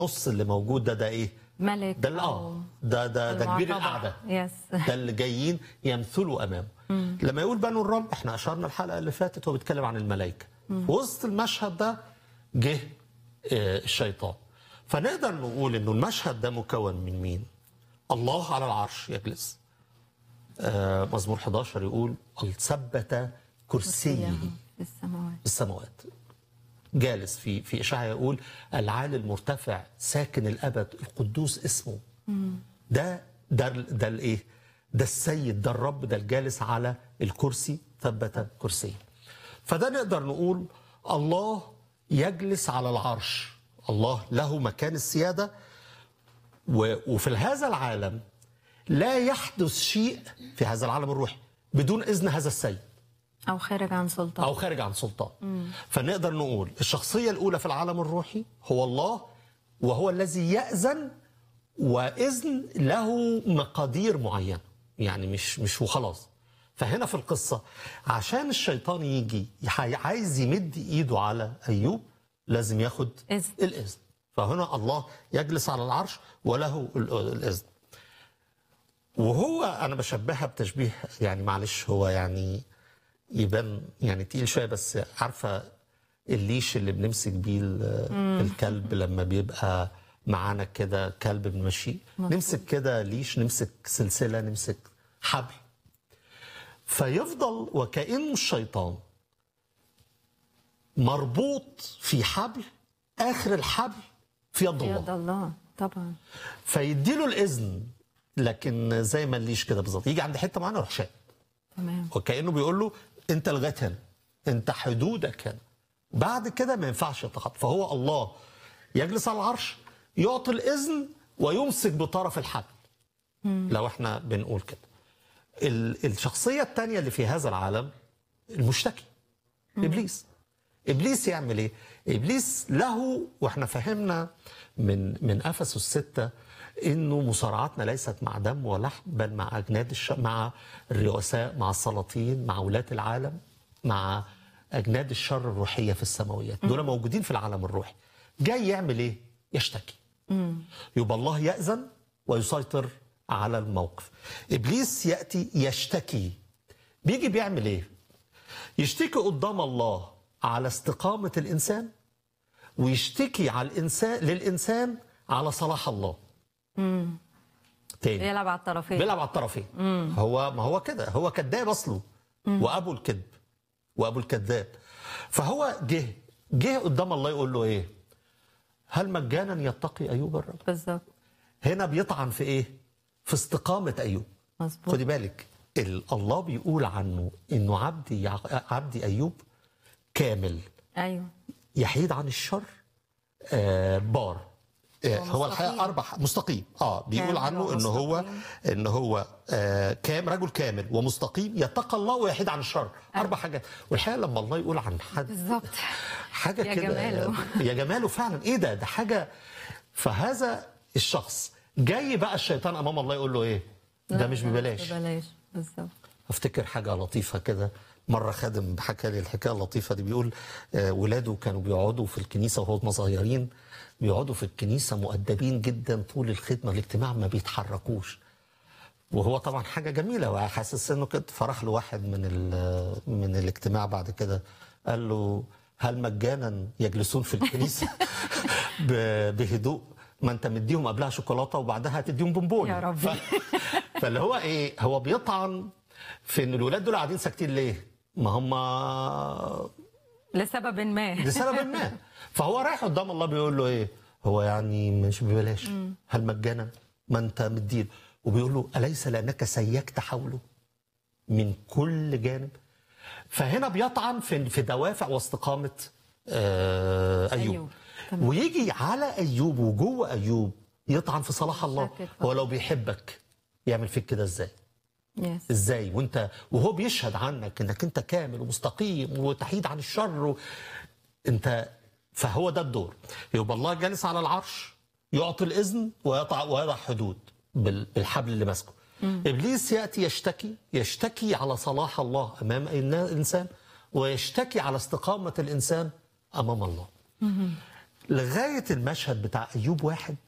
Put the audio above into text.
النص اللي موجود ده ده ايه؟ ملك ده اللي اه ده ده ده كبير القعده يس ده اللي جايين يمثلوا امامه لما يقول بنو الرب احنا اشرنا الحلقه اللي فاتت هو بيتكلم عن الملائكه في وسط المشهد ده جه آه، الشيطان فنقدر نقول انه المشهد ده مكون من مين الله على العرش يجلس آه، مزمور 11 يقول ثبت كرسيه في السماوات السماوات جالس في في اشعياء يقول العالي المرتفع ساكن الابد القدوس اسمه ده ده ده الايه ده السيد ده الرب ده الجالس على الكرسي ثبت كرسيه فده نقدر نقول الله يجلس على العرش الله له مكان السياده و- وفي هذا العالم لا يحدث شيء في هذا العالم الروحي بدون اذن هذا السيد او خارج عن سلطان او خارج عن سلطان فنقدر نقول الشخصيه الاولى في العالم الروحي هو الله وهو الذي ياذن واذن له مقادير معينه يعني مش مش وخلاص فهنا في القصه عشان الشيطان يجي يح- عايز يمد ايده على ايوب لازم ياخد إذن. الاذن فهنا الله يجلس على العرش وله ال- الاذن وهو انا بشبهها بتشبيه يعني معلش هو يعني يبان يعني تقيل شويه بس عارفه الليش اللي بنمسك بيه ال- الكلب لما بيبقى معانا كده كلب بنمشيه نمسك كده ليش نمسك سلسله نمسك حبل فيفضل وكأنه الشيطان مربوط في حبل اخر الحبل في يد الله يد الله طبعا فيديله الاذن لكن زي ما الليش كده بالظبط يجي عند حته معينه يروح شاد تمام وكانه بيقول له انت لغايه هنا انت حدودك هنا بعد كده ما ينفعش يتخطى فهو الله يجلس على العرش يعطي الاذن ويمسك بطرف الحبل لو احنا بنقول كده ال- الشخصيه الثانيه اللي في هذا العالم المشتكي ابليس ابليس يعمل ايه ابليس له واحنا فهمنا من من افسس السته انه مصارعتنا ليست مع دم ولحم بل مع اجناد الش... مع الرؤساء مع السلاطين مع ولاة العالم مع اجناد الشر الروحيه في السماويات دول موجودين في العالم الروحي جاي يعمل ايه يشتكي يبقى الله يأذن ويسيطر على الموقف ابليس ياتي يشتكي بيجي بيعمل ايه يشتكي قدام الله على استقامة الإنسان ويشتكي على الإنسان للإنسان على صلاح الله تاني بيلعب على الطرفين بيلعب على الطرفين هو ما هو كده هو كذاب اصله وابو الكذب وابو الكذاب فهو جه جه قدام الله يقول له ايه هل مجانا يتقي ايوب الرب بالظبط هنا بيطعن في ايه في استقامه ايوب مظبوط خدي بالك ال- الله بيقول عنه انه عبدي يع- عبدي ايوب كامل ايوه يحيد عن الشر آه بار آه هو هو الحقيقه مستقيم. اربع مستقيم اه بيقول كامل عنه ان هو ومستقيم. ان هو آه كام رجل كامل ومستقيم يتقى الله ويحيد عن الشر اربع حاجات والحقيقه لما الله يقول عن حد بالظبط حاجه يا كده جماله. يا جماله فعلا ايه ده ده حاجه فهذا الشخص جاي بقى الشيطان امام الله يقول له ايه ده لا، مش لا، ببلاش ببلاش بالظبط افتكر حاجه لطيفه كده مره خادم حكى لي الحكايه اللطيفه دي بيقول آه، ولاده كانوا بيقعدوا في الكنيسه وهم صغيرين بيقعدوا في الكنيسه مؤدبين جدا طول الخدمه الاجتماع ما بيتحركوش وهو طبعا حاجه جميله وحاسس انه كده فراح له واحد من ال- من الاجتماع بعد كده قال له هل مجانا يجلسون في الكنيسه ب- بهدوء ما انت مديهم قبلها شوكولاته وبعدها هتديهم بونبون يا ربي. فاللي هو ايه هو بيطعن في ان الولاد دول قاعدين ساكتين ليه ما هم لسبب ما لسبب ما فهو رايح قدام الله بيقول له ايه هو يعني مش ببلاش هل مجانا ما انت مدين وبيقول له اليس لانك سيكت حوله من كل جانب فهنا بيطعن في في دوافع واستقامه آه ايوب, أيوب. أيوب. تمام. ويجي على ايوب وجوه ايوب يطعن في صلاح الله شاكك. هو لو بيحبك يعمل فيك كده ازاي يس ازاي وانت وهو بيشهد عنك انك انت كامل ومستقيم وتحيد عن الشر و... انت فهو ده الدور يبقى الله جالس على العرش يعطي الاذن ويضع ويضع حدود بال- بالحبل اللي ماسكه ابليس ياتي يشتكي يشتكي على صلاح الله امام النا- الانسان ويشتكي على استقامه الانسان امام الله لغايه المشهد بتاع ايوب واحد